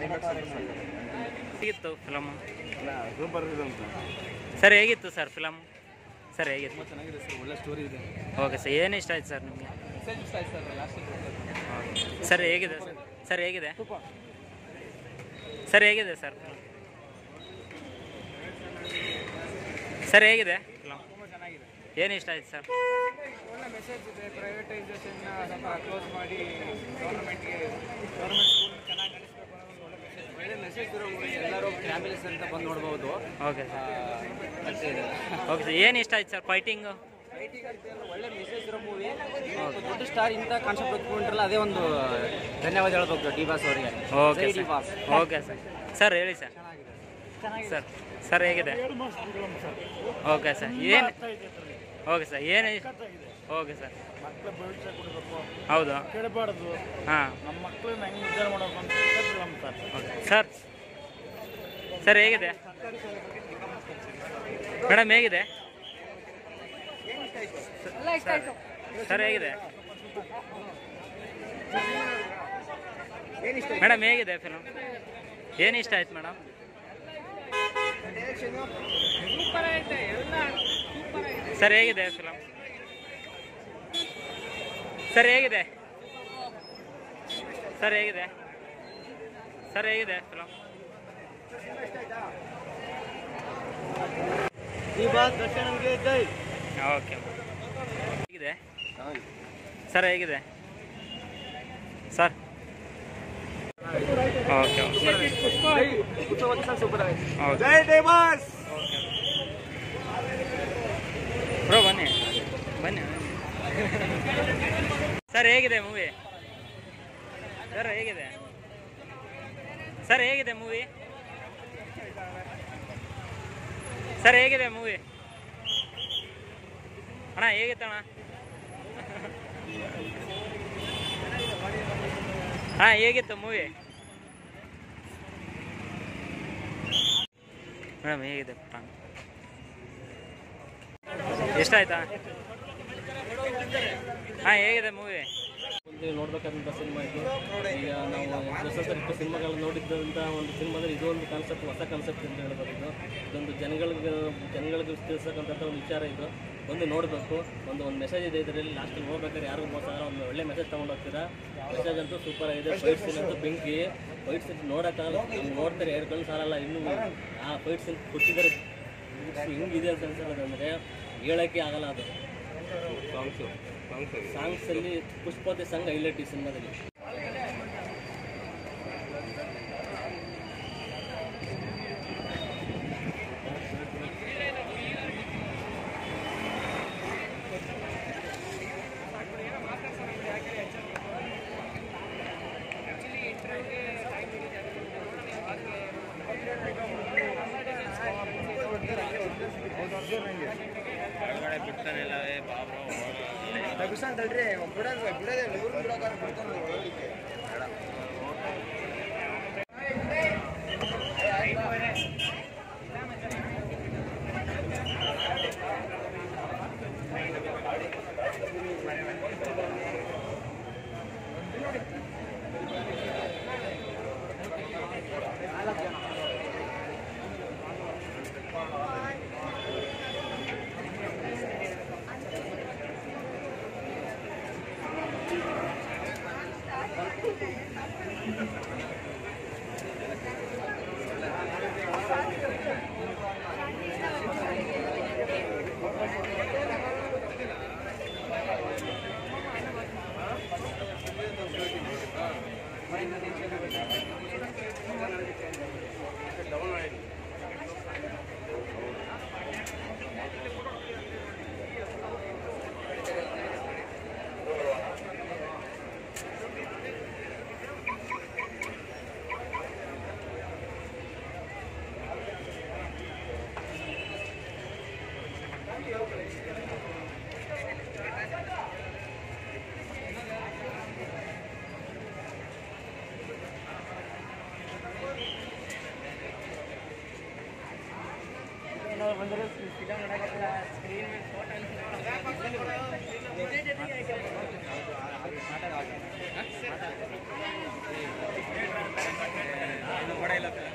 ಹೇಗಿತ್ತು film super ಇದೆ ಅಂತ ಸರ್ ಹೇಗಿತ್ತು ಸರ್ ಫಿಲಮ್ ಸರ್ ಹೇಗಿತ್ತು ತುಂಬ ಚೆನ್ನಾಗಿದೆ ಸರ್ ಒಳ್ಳೆ ಸ್ಟೋರಿ ಇದೆ ಓಕೆ ಸರ್ ಏನು ಇಷ್ಟ ಆಯ್ತು ಸರ್ ನಿಮಗೆ ಮೆಸೇಜ್ ಇಷ್ಟ ಆಯ್ತು ಸರ್ ಲಾಸ್ಟ್ ಸರ್ ಹೇಗಿದೆ ಸರ್ ಸರ್ ಹೇಗಿದೆ ಸರ್ ಹೇಗಿದೆ ಸರ್ ಸರ್ ಹೇಗಿದೆ ಫಿಲಮ್ ತುಂಬ ಚೆನ್ನಾಗಿದೆ ಏನು ಇಷ್ಟ ಆಯ್ತು ಸರ್ ಒಳ್ಳೆ ಮೆಸೇಜ್ ಇದೆ ಪ್ರೈವೇಟೈಸೇಷನ್ ಸ್ವಲ್ಪ ಕ್ಲೋಸ್ ಮಾಡಿ ಗೌರ್ಮೆಂಟ್ಗೆ ಗೌರ್ಮೆಂಟ್ ಸ್ಕೂಲ್ ಚೆನ್ನಾಗಿ ನಡೆಸಬೇಕು ಅನ್ನೋ ಒಂದು ಒಳ್ಳೆ ಮೆಸೇಜ್ ಒಳ್ಳೆ ಮೆಸೇಜ್ ಇರೋ movie. ಎಲ್ಲರೂ ಫ್ಯಾಮಿಲೀಸ್ ಅಂತ ಬಂದು ನೋಡ್ಬೋದು ಓಕೆ ಸರ್ ಅಷ್ಟೇ ಇದೆ ಓಕೆ ಸರ್ ಏನು ಇಷ್ಟ ಆಯ್ತು ಸರ್ ಫೈಟಿಂಗು ಫೈಟಿಂಗ್ ಅಂತ ಎಲ್ಲ ಒಳ್ಳೆ ಮೆಸೇಜ್ ಇರೋ ಮೂವಿ ದೊಡ್ಡ ಸ್ಟಾರ್ ಇಂಥ ಕಾನ್ಸೆಪ್ಟ್ ಒಪ್ಕೊಂಡ್ರಲ್ಲ ಅದೇ ಒಂದು ಧನ್ಯವಾದ ಹೇಳ್ಬೇಕು ಡಿ ಬಾಸ್ ಅವರಿಗೆ okay D sir boss okay sir sir ಹೇಳಿ ಸರ್ ಸರ್ ಸರ್ ಹೇಗಿದೆ ಓಕೆ ಸರ್ ಏನು ಓಕೆ ಸರ್ ಏನು ಓಕೆ ಸರ್ ಮಕ್ಕಳ ಭವಿಷ್ಯ ಕೊಡಬೇಕು ಹೌದು ಕೆಡಬಾರ್ದು ಹಾಂ ನಮ್ಮ ಮಕ್ಕಳನ್ನ ಹೆಂಗೆ ಉದ್ಧಾರ ಮಾಡೋದು ಅಂತ film sir okay sir sir ಹೇಗಿದೆ ಮೇಡಮ್ ಹೇಗಿದೆ ಸರ್ ಹೇಗಿದೆ ಮೇಡಮ್ ಹೇಗಿದೆ ಫಿಲಮ್ ಏನು ಇಷ್ಟ ಆಯ್ತು ಮೇಡಮ್ ಸರ್ ಹೇಗಿದೆ ಫಿಲಮ್ ಸರ್ ಹೇಗಿದೆ ಸರ್ ಹೇಗಿದೆ ಸರ್ ಹೇಗಿದೆ ಫಿಲಮ್ ಡಿ ಬಾಸ್ ದರ್ಶನಂಗೆ ಜೈ ಓಕೆ ಹೇಗಿದೆ ಸರ್ ಹೇಗಿದೆ ಸರ್ ಓಕೆ ಸೂಪರ್ ಆಗಿದೆ ಓಕೆ ಜೈ ಡಿ ಬಾಸ್ ಓಕೆ ಬ್ರೋ ಬನ್ನಿ ಬನ್ನಿ ಸರ್ ಹೇಗಿದೆ ಮೂವಿ ಸರ್ ಹೇಗಿದೆ ಸರ್ ಹೇಗಿದೆ ಮೂವಿ ಸರ್ ಹೇಗಿದೆ ಮೂವಿ ಅಣ್ಣ ಹೇಗಿತ್ತಣ್ಣ ಹಾಂ ಹೇಗಿತ್ತು ಮೂವಿ ಮೇಡಮ್ ಹೇಗಿದೆ ಪ್ರಾಣ ಎಷ್ಟಾಯ್ತಾ ಹಾಂ ಹೇಗಿದೆ ಮೂವಿ ಒಂದು ನೋಡ್ಬೇಕಾದಂಥ ಸಿನಿಮಾ ಇದು ಈಗ ನಾವು ಹೊಸ ಸಿನಿಮಾಗಳು ನೋಡಿದ್ದಂಥ ಒಂದು ಸಿನಿಮಾ ಅಂದರೆ ಇದು ಒಂದು ಕಾನ್ಸೆಪ್ಟ್ ಹೊಸ ಕಾನ್ಸೆಪ್ಟ್ ಅಂತ ಹೇಳ್ಬೋದು ಇದು ಇದೊಂದು ಜನಗಳಿಗೆ ಜನಗಳಿಗೆ ತಿಳಿಸಕ್ಕಂಥ ಒಂದು ವಿಚಾರ ಇದು ಒಂದು ನೋಡಬೇಕು ಒಂದು ಒಂದು ಮೆಸೇಜ್ ಇದೆ ಇದರಲ್ಲಿ ಲಾಸ್ಟಲ್ಲಿ ಹೋಗ್ಬೇಕಾದ್ರೆ ಯಾರಿಗೂ ಮೋಸ ಆಗಲ್ಲ ಒಂದು ಒಳ್ಳೆ ಮೆಸೇಜ್ ತೊಗೊಂಡು ಹೋಗ್ತೀರಾ ಮೆಸೇಜ್ ಅಂತೂ ಸೂಪರ್ ಆಗಿದೆ ಫೈಟ್ ಸೀನ್ ಅಂತೂ ಬೆಂಕಿ ಫೈಟ್ ಸೀನ್ ನೋಡೋಕ್ಕಾಗಲ್ಲ ನಮ್ಗೆ ನೋಡ್ತಾರೆ ಎರಡು ಕಣ್ಣು ಸಾಲಲ್ಲ ಇನ್ನೂ ಆ ಫೈಟ್ ಸೀನ್ ಕೊಟ್ಟಿದ್ದಾರೆ ಹಿಂಗಿದೆ ಅಂತ ಅನ್ಸೋದಂದರೆ ಹೇಳೋಕ್ಕೆ ಆಗಲ್ಲ ಅದು ಸಾಂಗ್ಸ್ ಅಲ್ಲಿ ಪುಷ್ಪತೆ ಸಂಘ ಹೈಲೈಟ್ ಈ ಸಿನಿಮಾದಲ್ಲಿ ಡೈಲಾಗ್